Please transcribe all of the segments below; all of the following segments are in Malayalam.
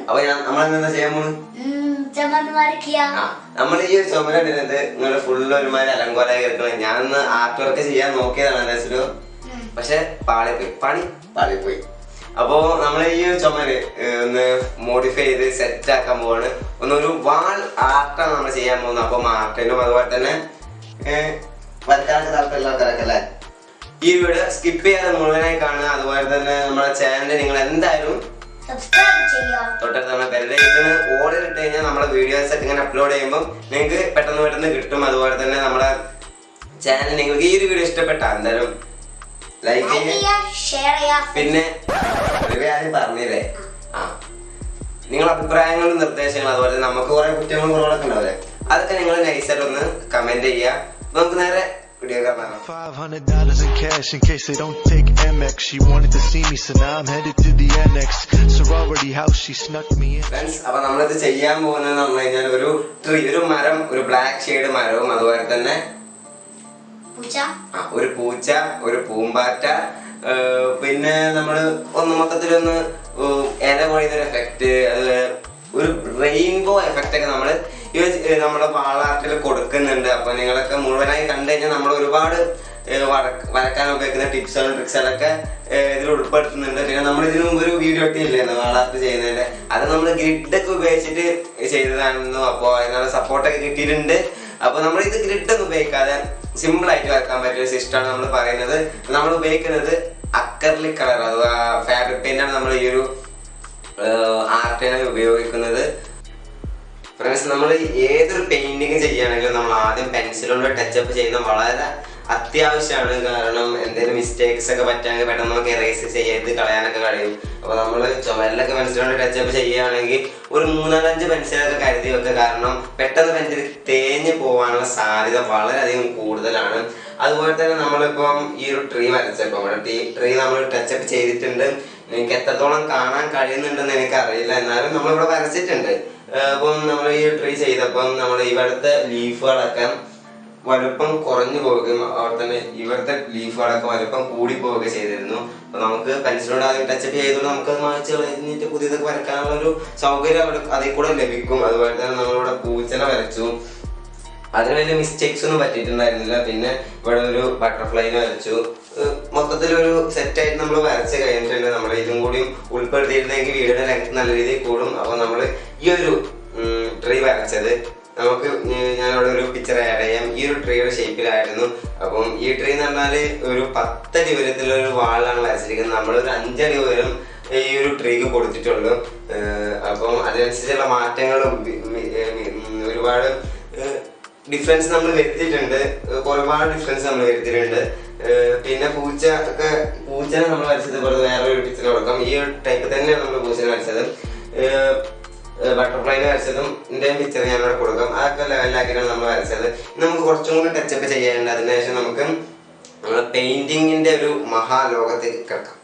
അപ്പൊ ഞാൻ നമ്മളെന്താ ചെയ്യാൻ പോകുന്നത് ചമ്മന്തി വരയ്ക്കുക ആ നമ്മൾ ഈ ഒരു ചുമര ഇടുന്നത് നിങ്ങൾ ഫുള്ള് ഒരുമാതിരി അലങ്കോലായി കിടക്കണം ഞാൻ ഒന്ന് ആർട്ട് വർക്ക് ചെയ്യാൻ നോക്കിയതാണ് എന്താ വെച്ചാൽ പക്ഷെ പാളിപ്പോയി പണി പാളിപ്പോയി അപ്പോ നമ്മൾ ഈ ഒരു ചുമര് ഏർ, ഒന്ന് മോഡിഫൈ ചെയ്ത് സെറ്റ് ആക്കാൻ പോവാണ് ഒന്നൊരു വാൾ ആർട്ടാണ് നമ്മൾ ചെയ്യാൻ പോകുന്നത് അപ്പം ആർട്ടിനും അതുപോലെ തന്നെ ഏർ, വരക്കാനൊക്കെ താല്പര്യമുള്ള ആൾക്കാരൊക്കെ അല്ലേ ഈ വീഡിയോ സ്കിപ്പ് ചെയ്യാതെ മുഴുവനായി കാണുക അതുപോലെ തന്നെ നമ്മുടെ ചാനൽ നിങ്ങൾ എന്തായാലും സബ്സ്ക്രൈബ് ചെയ്യുക തൊട്ടടുത്ത് നമ്മുടെ ബെല്ലൈക്കണ് ഓർഡർ ഇട്ട് കഴിഞ്ഞാൽ നമ്മുടെ വീഡിയോസ് ഒക്കെ ഇങ്ങനെ അപ്ലോഡ് ചെയ്യുമ്പോൾ നിങ്ങൾക്ക് പെട്ടെന്ന് പെട്ടെന്ന് കിട്ടും അതുപോലെ തന്നെ നമ്മുടെ ചാനൽ നിങ്ങൾക്ക് ഈ ഒരു വീഡിയോ ഇഷ്ടപ്പെട്ടാൽ എന്തായാലും ലൈക്ക് ലൈക്ക് ചെയ്യുക ചെയ്യുക ഷെയർ ചെയ്യുക പിന്നെ ഒരു ആദ്യം പറഞ്ഞില്ലേ ആ നിങ്ങളുടെ അഭിപ്രായങ്ങളും നിർദ്ദേശങ്ങളും അതുപോലെ തന്നെ നമുക്ക് കുറെ കുറ്റങ്ങളും കുറവുകളൊക്കെ ഉണ്ടാവില്ലേ അതൊക്കെ നിങ്ങൾ നൈസായിട്ട് ഒന്ന് കമന്റ് ചെയ്യുക അപ്പൊ നമുക്ക് നേരെ വീഡിയോ കാണാം Five hundred dollars in cash in case they don't take Amex. She wanted to see me, so now I'm headed to the annex. Sorority house, she snuck me in. Friends അപ്പൊ നമ്മളിത് ചെയ്യാൻ പോകുന്നത് പറഞ്ഞു കഴിഞ്ഞാൽ ഒരു ട്രീ ഒരു മരം ഒരു ബ്ലാക്ക് ഷെയ്ഡ് മരവും അതുപോലെ തന്നെ പൂച്ച ആ, ഒരു പൂച്ച ഒരു പൂമ്പാറ്റ ഏർ, പിന്നെ നമ്മൾ ഒന്ന് മൊത്തത്തിലൊന്ന് ഇല പൊഴിയുന്നൊരു എഫക്റ്റ് അതുപോലെ ഒരു റെയിൻബോ എഫക്റ്റ് ഒക്കെ നമ്മൾ നമ്മുടെ വാളാർട്ടിൽ കൊടുക്കുന്നുണ്ട് അപ്പൊ നിങ്ങളൊക്കെ മുഴുവനായി കണ്ടു കഴിഞ്ഞാൽ നമ്മൾ ഒരുപാട് ഏർ, വരക്ക- വരക്കാൻ ഉപയോഗിക്കുന്ന ടിപ്സുകളും ട്രിക്സുകളൊക്കെ ഇതിൽ ഉൾപ്പെടുത്തുന്നുണ്ട് പിന്നെ നമ്മൾ ഇതിനു മുമ്പ് ഒരു വീഡിയോ ഇട്ടില്ലായിരുന്നു വാളാർട്ട് ചെയ്യുന്നതിന്റെ അത് നമ്മൾ ഗ്രിഡൊക്കെ ഉപയോഗിച്ചിട്ട് ചെയ്തതാണെന്നു അപ്പോൾ അതിനുള്ള സപ്പോർട്ടൊക്കെ കിട്ടിയിട്ടുണ്ട് അപ്പൊ നമ്മൾ ഇത് ഗ്രിഡ് ഒന്നും ഉപയോഗിക്കാതെ സിമ്പിൾ ആയിട്ട് വരക്കാൻ പറ്റിയ സിസ്റ്റമാണ് നമ്മൾ പറയുന്നത് നമ്മൾ ഉപയോഗിക്കുന്നത് അക്കർലിക് കളർ അഥവാ ഫാബ്രിക് പെയിന്റ് ആണ് നമ്മൾ ഈ ഒരു ആർട്ടിനെ ഉപയോഗിക്കുന്നത് ഫ്രണ്ട്സ് നമ്മൾ ഏതൊരു പെയിന്റിങ് ചെയ്യുകയാണെങ്കിലും നമ്മൾ ആദ്യം പെൻസിൽ കൊണ്ട് ടച്ചപ്പ് ചെയ്യുന്നത് വളരെ അത്യാവശ്യമാണ് കാരണം എന്തെങ്കിലും മിസ്റ്റേക്സ് ഒക്കെ പറ്റുകയാണെങ്കിൽ പെട്ടെന്ന് നമുക്ക് എറേസ് ചെയ്ത് കളയാനൊക്കെ കഴിയും അപ്പൊ നമ്മൾ ചുമരിലൊക്കെ പെൻസിൽ കൊണ്ട് ടച്ചപ്പ് ചെയ്യുകയാണെങ്കിൽ ഒരു മൂന്നാലഞ്ച് പെൻസിലൊക്കെ കരുതി വെക്കുക കാരണം പെട്ടെന്ന് പെൻസിൽ തേഞ്ഞ് പോകാനുള്ള സാധ്യത വളരെയധികം കൂടുതലാണ് അതുപോലെ തന്നെ നമ്മളിപ്പം ഈ ഒരു ട്രീ വരച്ചപ്പോൾ ഇവിടെ ട്രീ ട്രീ നമ്മൾ ടച്ചപ്പ് ചെയ്തിട്ടുണ്ട് എനിക്ക് എത്രത്തോളം കാണാൻ കഴിയുന്നുണ്ടെന്ന് എനിക്ക് അറിയില്ല എന്നാലും നമ്മളിവിടെ വരച്ചിട്ടുണ്ട് ഏർ അപ്പം നമ്മൾ ഈ ട്രീ ചെയ്തപ്പം നമ്മൾ ഇവിടുത്തെ ലീഫുകളൊക്കെ വലുപ്പം കുറഞ്ഞു പോവുകയും അവിടെ തന്നെ ഇവിടുത്തെ ലീഫുകളൊക്കെ വലുപ്പം കൂടി പോവുക ചെയ്തിരുന്നു അപ്പൊ നമുക്ക് പെൻസിലോട് ആദ്യം ടച്ചപ്പ് ചെയ്തുകൊണ്ട് നമുക്ക് അത് മായ്ച്ച് കളഞ്ഞിട്ട് പുതിയതൊക്കെ വരയ്ക്കാനുള്ള ഒരു സൗകര്യം അവിടെ അതിൽ കൂടെ ലഭിക്കും അതുപോലെ തന്നെ നമ്മളിവിടെ പൂച്ചനെ വരച്ചു അതിന് വലിയ മിസ്റ്റേക്സ് ഒന്നും പറ്റിയിട്ടുണ്ടായിരുന്നില്ല പിന്നെ ഇവിടെ ഒരു ബട്ടർഫ്ലൈനെ വരച്ചു ഏഹ് മൊത്തത്തിലൊരു സെറ്റായിട്ട് നമ്മൾ വരച്ച് കഴിഞ്ഞിട്ടുണ്ട് നമ്മൾ ഇതും കൂടിയും ഉൾപ്പെടുത്തിയിരുന്നെങ്കിൽ വീടിന്റെ ലെങ്ത് നല്ല രീതിയിൽ കൂടും അപ്പൊ നമ്മൾ ഈ ഒരു ട്രീ വരച്ചത് നമുക്ക് ഞ- ഞാനവിടെ ഒരു പിക്ചർ ആഡ് ചെയ്യാം ഈ ഒരു ട്രീയുടെ ഷേപ്പിലായിരുന്നു അപ്പം ഈ ട്രീ എന്ന് പറഞ്ഞാൽ ഒരു പത്തടി ഉയരത്തിലുള്ള ഒരു വാളാണ് വരച്ചിരിക്കുന്നത് നമ്മളൊരു അഞ്ചടി ഉയരം ഈ ഒരു ട്രീക്ക് കൊടുത്തിട്ടുള്ളൂ ഏഹ് അപ്പം അതിനനുസരിച്ചുള്ള മാറ്റങ്ങളും വി- വി- ഏഹ് ഉം ഒരുപാട് ഏഹ് ഡിഫറൻസ് നമ്മൾ വരുത്തിയിട്ടുണ്ട് ഏഹ് ഒരുപാട് ഡിഫറൻസ് നമ്മൾ വരുത്തിയിട്ടുണ്ട് ഏഹ് പിന്നെ പൂച്ച ഒക്കെ പൂച്ചനെ നമ്മൾ വരച്ചത് പോലെ വേറെ ഒരു പിക്ചർ കൊടുക്കാം ഈ ഒരു ടൈപ്പ് തന്നെയാണ് നമ്മൾ പൂച്ചനെ വരച്ചത് ബട്ടർഫ്ലൈനെ വരച്ചതും ഇതിന്റെ പിക്ചർ ഞാനിവിടെ കൊടുക്കാം അതൊക്കെ ലെവലിലാക്കിയിട്ടാണ് നമ്മൾ വരച്ചത് ഇനി നമുക്ക് കുറച്ചും കൂടി ടച്ചപ്പ് ചെയ്യാനുണ്ട് അതിനുശേഷം നമുക്ക് നമ്മുടെ പെയിന്റിങ്ങിന്റെ ഒരു മഹാലോകത്തേക്ക് കിടക്കാം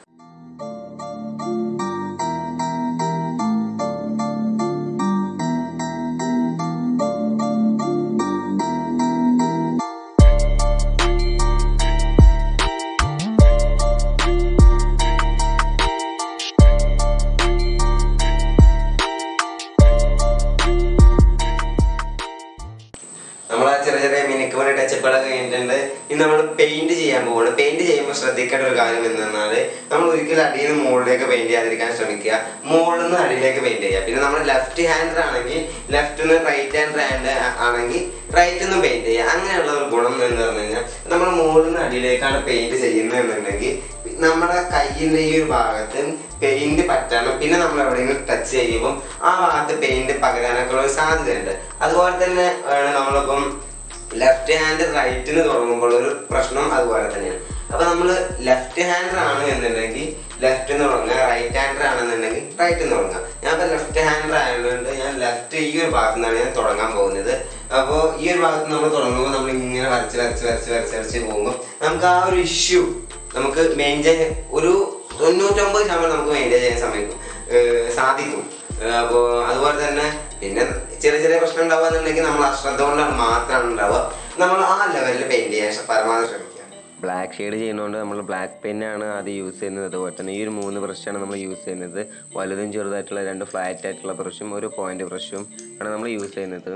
നമ്മൾ ആ ചെറിയ ചെറിയ മിനുക്ക് പണി ടച്ചപ്പുകളൊക്കെ കഴിഞ്ഞിട്ടുണ്ട് ഇനി നമ്മൾ പെയിന്റ് ചെയ്യാൻ പോവാണ് പെയിന്റ് ചെയ്യുമ്പോൾ ശ്രദ്ധിക്കേണ്ട ഒരു കാര്യം എന്ന് പറഞ്ഞാൽ നമ്മൾ ഒരിക്കലും അടിയിൽ നിന്ന് മുകളിലേക്ക് പെയിന്റ് ചെയ്യാതിരിക്കാൻ ശ്രമിക്കുക മുകളിൽ നിന്ന് അടിയിലേക്ക് പെയിന്റ് ചെയ്യുക പിന്നെ നമ്മൾ ലെഫ്റ്റ് ഹാൻഡർ ആണെങ്കിൽ ലെഫ്റ്റ് നിന്ന് റൈറ്റ് ഹാൻഡ് ഹാൻഡ് ആണെങ്കിൽ റൈറ്റ് നിന്ന് പെയിന്റ് ചെയ്യുക അങ്ങനെയുള്ള ഒരു ഗുണം എന്ന് പറഞ്ഞു കഴിഞ്ഞാൽ നമ്മൾ മുകളിൽ നിന്ന് അടിയിലേക്കാണ് പെയിന്റ് ചെയ്യുന്നത് എന്നുണ്ടെങ്കിൽ നമ്മുടെ കയ്യിന്റെ ഈ ഒരു ഭാഗത്ത് പെയിന്റ് പറ്റണം പിന്നെ നമ്മൾ എവിടെയെങ്കിലും ടച്ച് ചെയ്യുമ്പോൾ ആ ഭാഗത്ത് പെയിന്റ് പകരാനൊക്കെ ഉള്ള ഒരു സാധ്യതയുണ്ട് അതുപോലെ തന്നെ ആണ് നമ്മളിപ്പം ലെഫ്റ്റ് ഹാൻഡ് റൈറ്റിന് തുടങ്ങുമ്പോൾ ഒരു പ്രശ്നം അതുപോലെ തന്നെയാണ് അപ്പൊ നമ്മൾ ലെഫ്റ്റ് ഹാൻഡർ ആണ് എന്നുണ്ടെങ്കിൽ ലെഫ്റ്റ് തുടങ്ങുക റൈറ്റ് ഹാൻഡർ ആണെന്നുണ്ടെങ്കിൽ റൈറ്റ് തുടങ്ങുക ഞാൻ ഇപ്പൊ ലെഫ്റ്റ് ഹാൻഡർ ആയതുകൊണ്ട് ഞാൻ ലെഫ്റ്റ് ഈ ഒരു ഭാഗത്തു നിന്നാണ് ഞാൻ തുടങ്ങാൻ പോകുന്നത് അപ്പോൾ ഈ ഒരു ഭാഗത്ത് നമ്മൾ തുടങ്ങുമ്പോൾ നമ്മൾ ഇങ്ങനെ വരച്ച് വരച്ച് വരച്ച് വരച്ച് വരച്ച് പോകുമ്പോൾ നമുക്ക് ആ ഒരു ഇഷ്യൂ നമുക്ക് മെയിൻറ്റെയിൻ ഒരു തൊണ്ണൂറ്റൊമ്പത് ശതമാനം നമുക്ക് മെയിൻറ്റെയിൻ ചെയ്യാൻ സമയം സാധിക്കും അപ്പോൾ അതുപോലെ തന്നെ പിന്നെ ചെറിയ ചെറിയ പ്രശ്നം ഉണ്ടാവുക എന്നുണ്ടെങ്കിൽ നമ്മൾ അശ്രദ്ധ കൊണ്ടാണ് മാത്രമാണ് ഉണ്ടാവുക നമ്മൾ ആ ലെവലിൽ പെയിന്റ് ചെയ്യാൻ ശ- പരമാവധി ശ്രമിക്കുക ബ്ലാക്ക് ഷെയ്ഡ് ചെയ്യുന്നതുകൊണ്ട് നമ്മൾ ബ്ലാക്ക് പെന്നാണ് ആദ്യം യൂസ് ചെയ്യുന്നത് അതുപോലെ തന്നെ ഈ ഒരു മൂന്ന് ബ്രഷാണ് നമ്മൾ യൂസ് ചെയ്യുന്നത് വലുതും ചെറുതായിട്ടുള്ള രണ്ട് ഫ്ലാറ്റ് ആയിട്ടുള്ള ബ്രഷും ഒരു പോയിന്റ് ബ്രഷും ആണ് നമ്മൾ യൂസ് ചെയ്യുന്നത്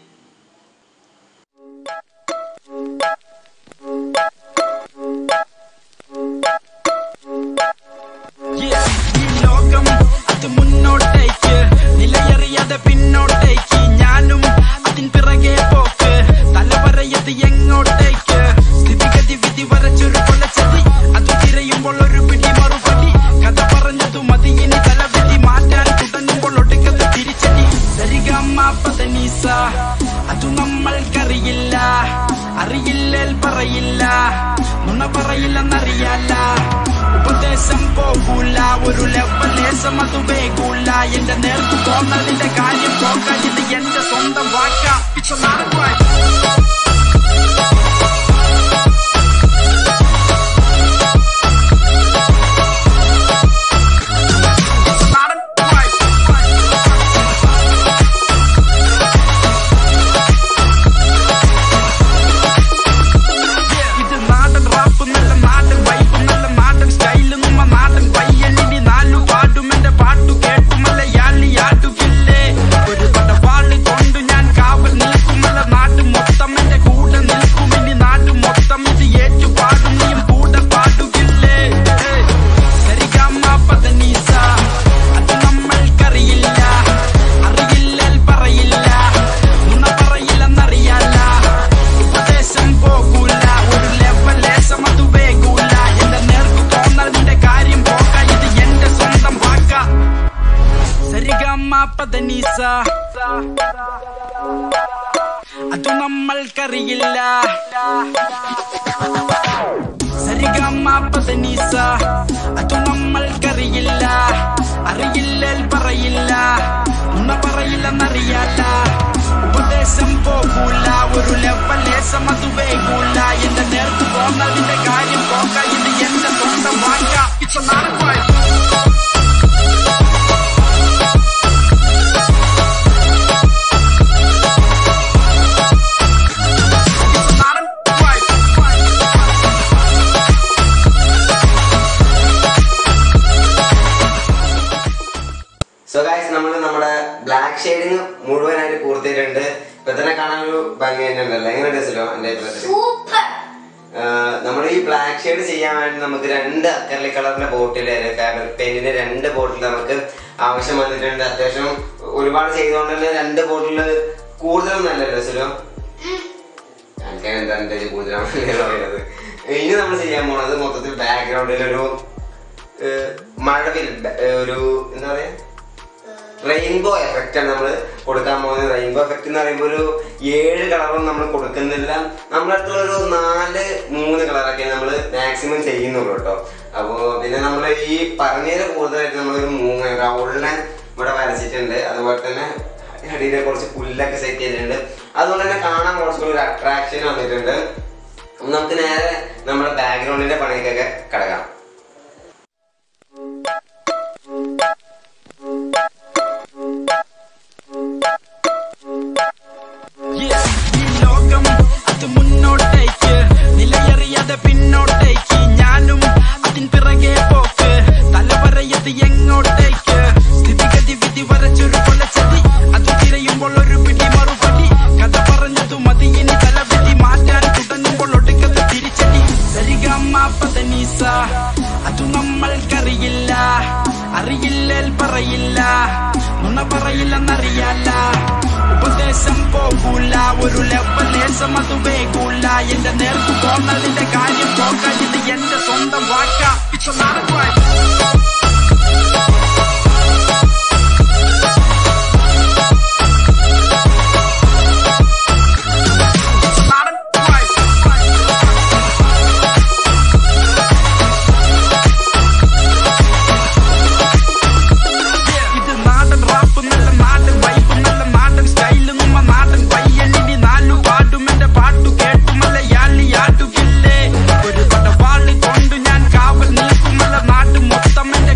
Yeah, ഈ ലോകം അത് മുന്നോട്ടേക്ക് നിലയറിയാതെ പിന്നോട്ടേക്ക് ഞാനും അതിൻ പിറകെ പോക്ക് തലവരയത് എങ്ങോട്ടേക്ക് സ്ഥിതിഗതി വിധി വരച്ചൊരു കൊലച്ചതി അത് തിരയുമ്പോൾ ഒരു പിടി മറുപടി കഥ പറഞ്ഞതു മതി ഇനി തലവിധി മാറ്റാൻ തുടങ്ങുമ്പോൾ ഒടുക്കത്ത് തിരിച്ചടി സരിഗമ്മ പതനീസ അതു നമ്മൾക്കറിയില്ല അറിയില്ലേൽ പറയില്ല നുണ പറയില്ലെന്നറിയാല ഉപദേശം പോകൂല ഒരു ലെവലേശം അത് വേകൂല എന്റെ നേർക്ക് തോന്നലിന്റെ കാര്യം പോകാൻ ഇത് എന്റെ സ്വന്തം വാക്ക It's a lot of work. It's a lot of work. ഇത് നാടൻ റാപ്പ് നല്ല നാടൻ വൈബ് നല്ല നാടൻ സ്റ്റൈല് നമ്മ നാടൻ പയ്യനിടി നാലു പാടും എന്റെ പാട്ടു കേട്ടു മലയാളി ആടുകില്ലേ ഒരു പടവാള് കൊണ്ട് ഞാൻ കാവൽ നിൽക്കുമല്ല നാട് മൊത്തം എന്റെ കൂടെ നിൽക്കും ഇനി നാട് മൊത്തം ഇത് ഏറ്റു പാടും നീയും കൂടെ പാടുകില്ലേ ഏയ്, സരിഗമ പതനീസ അത് നമ്മൾക്കറിയില്ല അറിയില്ലേൽ പറയില്ല നുണ പറയില്ലെന്നറിയാല ഉപദേശം പോകൂല ഒരു ലെവലേശം അത് വേകൂല എന്റെ നേർക്ക് തോന്നലിന്റെ കാര്യം പോക്ക ഇത് എന്റെ സ്വന്തം വാക്ക സരിഗമ പതനീസ അത് നമ്മൾക്കറിയില്ല സരിഗമ പതനീസ അത് നമ്മൾക്കറിയില്ല അറിയില്ലേൽ പറയില്ല നുണ പറയില്ലെന്നറിയാല ഉപദേശം പോകൂല ഒരു ലെവലേശം അത് വേകൂല എന്റെ നേർക്ക് തോന്നലിന്റെ കാര്യം പോക്ക ഇത് എന്റെ സ്വന്തം വാക്ക It's a lot of work. It's a lot of work. So guys നമ്മൾ നമ്മുടെ ബ്ലാക്ക് ഷെയ്ഡിങ് മുഴുവനായിട്ട് പൂർത്തിയിട്ടുണ്ട് ഇപ്പൊ തന്നെ കാണാൻ ഒരു ഭംഗി തന്നെ ഉണ്ടല്ലോ എങ്ങനെ ഡ്രസ്സിലോ എന്റെ അഭിപ്രായത്തിൽ സൂപ്പർ നമ്മൾ ഈ ബ്ലാക്ക് ഷെയ്ഡ് ചെയ്യാൻ വേണ്ടി നമുക്ക് രണ്ട് അക്കർലി കളറിന്റെ ബോട്ടിൽ ഫാബ്രിക് പെയിന്റിന്റെ രണ്ട് ബോട്ടിൽ നമുക്ക് ആവശ്യം വന്നിട്ടുണ്ട് അത്യാവശ്യം ഒരുപാട് ചെയ്തുകൊണ്ട് തന്നെ രണ്ട് ബോട്ടിൽ കൂടുതലൊന്നും അല്ല ഡ്രസ്സിലോ എനിക്ക് എന്താ എന്റെ ഒരു കൂടുതലാണ് പറയുന്നത് ഇനി നമ്മൾ ചെയ്യാൻ പോണത് മൊത്തത്തിൽ ബാക്ക്ഗ്രൗണ്ടിൽ ഒരു ഏഹ്, മഴവിൽ ബ- ഏഹ്, ഒരു എന്താ പറയാ റെയിൻബോ എഫക്റ്റ് ആണ് നമ്മൾ കൊടുക്കാൻ പോകുന്നത് റെയിൻബോ എഫക്റ്റ് എന്ന് പറയുമ്പോൾ ഒരു ഏഴ് കളറും നമ്മൾ കൊടുക്കുന്നില്ല നമ്മുടെ അടുത്തുള്ള ഒരു നാല് മൂന്ന് കളറൊക്കെ നമ്മൾ മാക്സിമം ചെയ്യുന്നുള്ളൂ കേട്ടോ അപ്പോൾ പിന്നെ നമ്മൾ ഈ പറഞ്ഞതിൽ കൂടുതലായിട്ട് നമ്മളൊരു മൂന്ന് റൗളിനെ ഇവിടെ വരച്ചിട്ടുണ്ട് അതുപോലെ തന്നെ അടിയിലെ കുറച്ച് പുല്ലൊക്കെ സെറ്റ് ചെയ്തിട്ടുണ്ട് അതുകൊണ്ട് തന്നെ കാണാൻ കുറച്ചുകൂടി ഒരു അട്രാക്ഷൻ വന്നിട്ടുണ്ട് അപ്പൊ നമുക്ക് നേരെ നമ്മുടെ ബാക്ക്ഗ്രൗണ്ടിന്റെ പണിക്കൊക്കെ കിടക്കാം Yeah, ഈ ലോകം അത് മുന്നോട്ടേക്ക് നിലയറിയാതെ പിന്നോട്ടേക്ക് ഞാനും അതിൻ പിറകെ പോക്ക് തലവരയത് എങ്ങോട്ടേക്ക് സ്ഥിതിഗതി വിധി വരച്ചൊരു കൊലച്ചതി അത് തിരയുമ്പോൾ ഒരു പിടി മറുപടി കഥ പറഞ്ഞതു മതി ഇനി തലവിധി മാറ്റാൻ തുടങ്ങുമ്പോൾ ഒടുക്കത്ത് തിരിച്ചടി സരിഗമ്മ പതനീസ അതു നമ്മൾക്കറിയില്ല അറിയില്ലേൽ പറയില്ല നുണ പറയില്ലെന്നറിയാല ഉപദേശം പോകൂല ഒരു ലെവലേശം അത് വേകൂല എന്റെ നേർക്ക് തോന്നലിന്റെ കാര്യം പോക്ക ഇത് എന്റെ സ്വന്തം വാക്ക It's a lot of work. It's a lot of work. ഇത് നാടൻ റാപ്പ് നല്ല നാടൻ വൈബ് നല്ല നാടൻ സ്റ്റൈല് നമ്മ നാടൻ പയ്യനിടി നാലു പാടും എന്റെ പാട്ടു കേട്ടു മലയാളി ആടുകില്ലേ ഒരു പടവാള് കൊണ്ട് ഞാൻ കാവൽ നിൽക്കുമല്ല നാട് മൊത്തം എന്റെ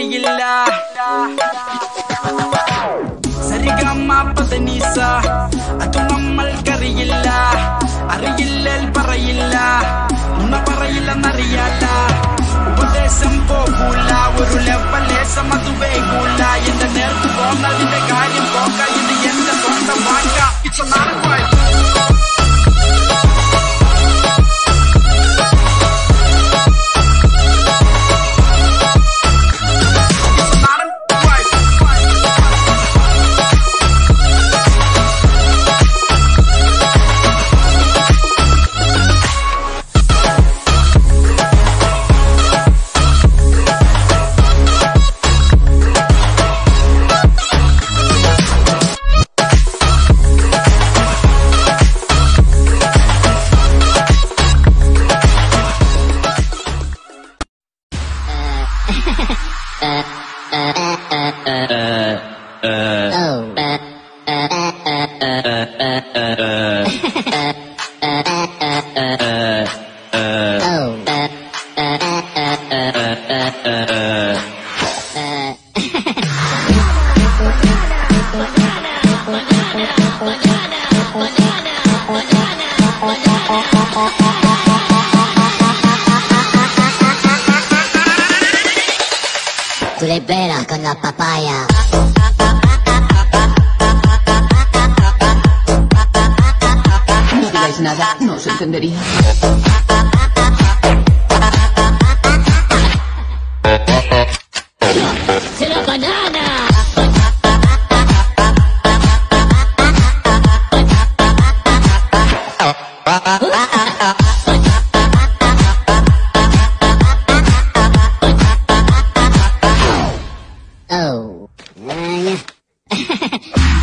അറിയില്ല സരിഗമ്മ അത് നമ്മൾക്കറിയില്ല അറിയില്ലേൽ പറയില്ല നുണ പറയില്ലെന്നറിയാല ഉപദേശം പോകൂല ഒരു ലെവലേശം അത് വേകൂല എന്റെ നേർക്ക് പോന്നതിന്റെ കാര്യം പോക്ക ഇത് എന്റെ സ്വന്തം വാക്ക ഇറ്റ്സ് നാടൻ Tú le pegas con la papaya. No digáis nada, no os entendería. ¡Se la banana! Oh. Ah, ya.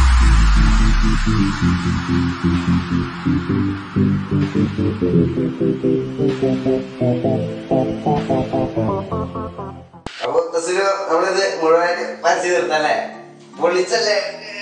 അപ്പൊ തസ്സീല് നമ്മളിത് മുഴുവനായിട്ട് വരച്ച് തീർത്തല്ലേ പൊളിച്ചല്ലേ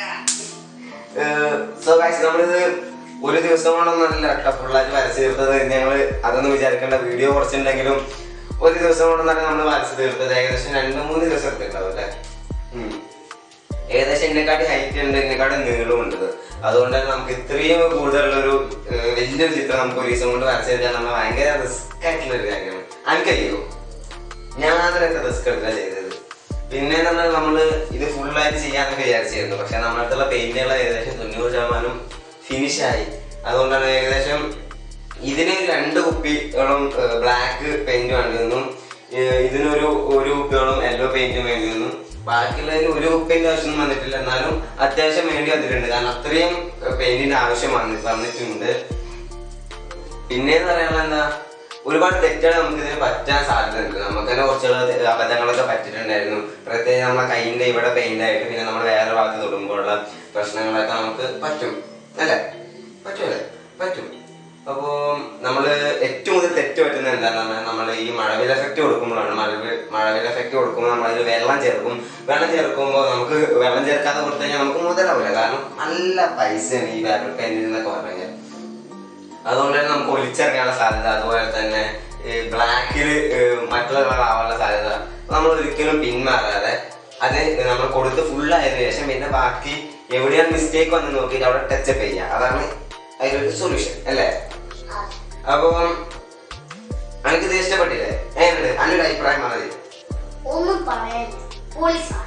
സോ ഗൈസ് നമ്മളിത് ഒരു ദിവസം കൊണ്ടൊന്നല്ല കേട്ടോ ഫുള്ളായിട്ട് വരച്ച് തീർത്തത് ഞങ്ങള് അതൊന്നും വിചാരിക്കേണ്ട വീഡിയോ കുറച്ചുണ്ടെങ്കിലും ഒരു ദിവസം കൊണ്ടൊന്നല്ല നമ്മൾ വരച്ച് തീർത്തത് ഏകദേശം രണ്ട് മൂന്ന് ദിവസം എടുത്തിട്ടുണ്ടാവും അല്ലേ ഉം. ഏകദേശം എന്നെക്കാട്ടി ഹൈറ്റ് ഉണ്ട് എന്നെക്കാട്ടി നീളമുണ്ട് ഇത്. അതുകൊണ്ട് തന്നെ നമുക്ക് ഇത്രയും കൂടുതലുള്ളൊരു ഏഹ്, വലിയൊരു ചിത്രം നമുക്ക് ഒരു ദിവസം കൊണ്ട് വരച്ച് തീർക്കാൻ നമ്മൾ ഭയങ്കര റിസ്ക് ആയിട്ടുള്ള ഒരു കാര്യമാണ് എനിക്കറിയോ ഞാൻ അതിനൊക്കെ റിസ്ക് എടുക്കുക ചെയ്തത് പിന്നെ നമ്മൾ നമ്മള് ഇത് ഫുള്ളായിട്ട് ചെയ്യാന്നൊക്കെ വിചാരിച്ചിരുന്നു പക്ഷെ നമ്മുടെ അടുത്തുള്ള പെയിന്റുകൾ ഏകദേശം തൊണ്ണൂറ് ശതമാനം ഫിനിഷ് ആയി അതുകൊണ്ടാണ് ഏകദേശം ഇതിന് രണ്ട് കുപ്പികളും ബ്ലാക്ക് പെയിന്റ് വേണ്ടി വന്നു ഏഹ് ഇതിനൊരു ഒരു കുപ്പിയോളം യെല്ലോ പെയിന്റും വേണ്ടി വന്നു ബാക്കിയുള്ളതിന് ഒരു കുപ്പിന്റെ ആവശ്യമൊന്നും വന്നിട്ടില്ല എന്നാലും അത്യാവശ്യം വേണ്ടി വന്നിട്ടുണ്ട് കാരണം അത്രയും പെയിന്റിന്റെ ആവശ്യം വന്നി- വന്നിട്ടുണ്ട് പിന്നെ എന്ന് പറയാനുള്ള എന്താ ഒരുപാട് തെറ്റുകൾ നമുക്ക് ഇതിന് പറ്റാൻ സാധ്യതയുണ്ട് നമുക്ക് തന്നെ കുറച്ചുള്ള അബദ്ധങ്ങളൊക്കെ പറ്റിയിട്ടുണ്ടായിരുന്നു പ്രത്യേകിച്ച് നമ്മളെ കൈയിന്റെ ഇവിടെ പെയിന്റ് ആയിട്ട് പിന്നെ നമ്മൾ വേറെ ഭാഗത്ത് തൊടുമ്പോഴുള്ള പ്രശ്നങ്ങളൊക്കെ നമുക്ക് പറ്റും അല്ലേ പറ്റൂലേ പറ്റും അപ്പോൾ നമ്മൾ ഏറ്റവും കൂടുതൽ തെറ്റ് പറ്റുന്നത് എന്താണെന്ന് പറഞ്ഞാൽ നമ്മൾ ഈ മഴവിൽ എഫക്റ്റ് കൊടുക്കുമ്പോഴാണ് മഴവിൽ മഴവിൽ എഫക്റ്റ് കൊടുക്കുമ്പോൾ നമ്മൾ അതിൽ വെള്ളം ചേർക്കും വെള്ളം ചേർക്കുമ്പോൾ നമുക്ക് വെള്ളം ചേർക്കാതെ കൊടുത്തു കഴിഞ്ഞാൽ നമുക്ക് മുതലാവില്ല കാരണം നല്ല പൈസയാണ് ഈ പേപ്പർ പെയിന്റിൽ എന്നൊക്കെ പറഞ്ഞു കഴിഞ്ഞാൽ അതുകൊണ്ട് തന്നെ നമുക്ക് ഒലിച്ചിറങ്ങാനുള്ള സാധ്യത അതുപോലെ തന്നെ ബ്ലാക്കിൽ മറ്റുള്ള കളർ ആവാനുള്ള സാധ്യത നമ്മൾ ഒരിക്കലും പിന്മാറാതെ അത് നമ്മൾ കൊടുത്ത് full ആയതിനു ശേഷം പിന്നെ ബാക്കി എവിടെയാണ് മിസ്റ്റേക്ക് വന്ന് നോക്കിയിട്ട് അവിടെ ടച്ചപ്പ് ചെയ്യുക അതാണ് അതിലൊരു സൊല്യൂഷൻ അല്ലേ അപ്പം എനിക്കിത് ഇഷ്ടപ്പെട്ടില്ലേ എങ്ങനെയുണ്ട് അതിൻ്റെ അഭിപ്രായം മതി ഒന്നും പറയാനില്ല പോലീസാണ്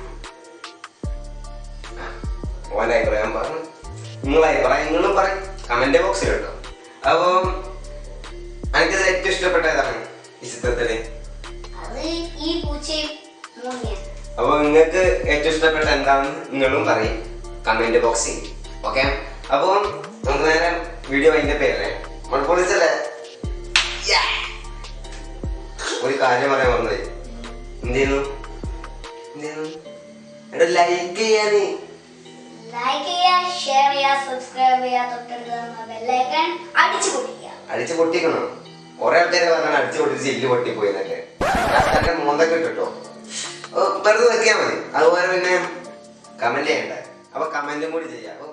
ഓൻ്റെ അഭിപ്രായം പറഞ്ഞു നിങ്ങളെ അഭിപ്രായം നിങ്ങളും പറയും കമന്റ് ബോക്സിൽ കേട്ടോ അപ്പം എനിക്കിത് ഏറ്റവും ഇഷ്ടപ്പെട്ട ഏതാണ് ഈ ചിത്രത്തില് അത് ഈ പൂച്ചയും മൂന്നിയാണ് അപ്പൊ നിങ്ങൾക്ക് ഏറ്റവും ഇഷ്ടപ്പെട്ട എന്താണെന്ന് നിങ്ങളും പറയും കമന്റ് ബോക്സിൽ ഓക്കെ അപ്പോൾ നമുക്ക് നേരെ വീഡിയോ അതിന്റെ പേരല്ലേ നമ്മൾ പൊളിച്ചല്ലേ Yeah. ഒരു കാര്യം പറയാൻ വന്നത് എന്തേന്നു എന്തേന്നു എടാ ലൈക്ക് ചെയ്യാന് ലൈക്ക് ചെയ്യുക ഷെയർ ചെയ്യുക സബ്സ്ക്രൈബ് ചെയ്യുക തൊട്ടടുത്ത് ബെല്ലൈക്കൺ അടിച്ചു പൊട്ടിക്കുക അടിച്ചു പൊട്ടിക്കണോ കുറെ ആൾക്കാരെ പറഞ്ഞാൽ അടിച്ചു പൊട്ടിച്ച് ചില്ല് പൊട്ടിപ്പോയി എന്നൊക്കെ ലാസ്റ്റ് മൂന്നൊക്കെ ഇട്ടോ വെറുതെ വെക്കിയാൽ മതി അതുപോലെ പിന്നെ കമന്റ് ചെയ്യണ്ട അപ്പൊ കമന്റും കൂടി ചെയ്യാം അപ്പൊ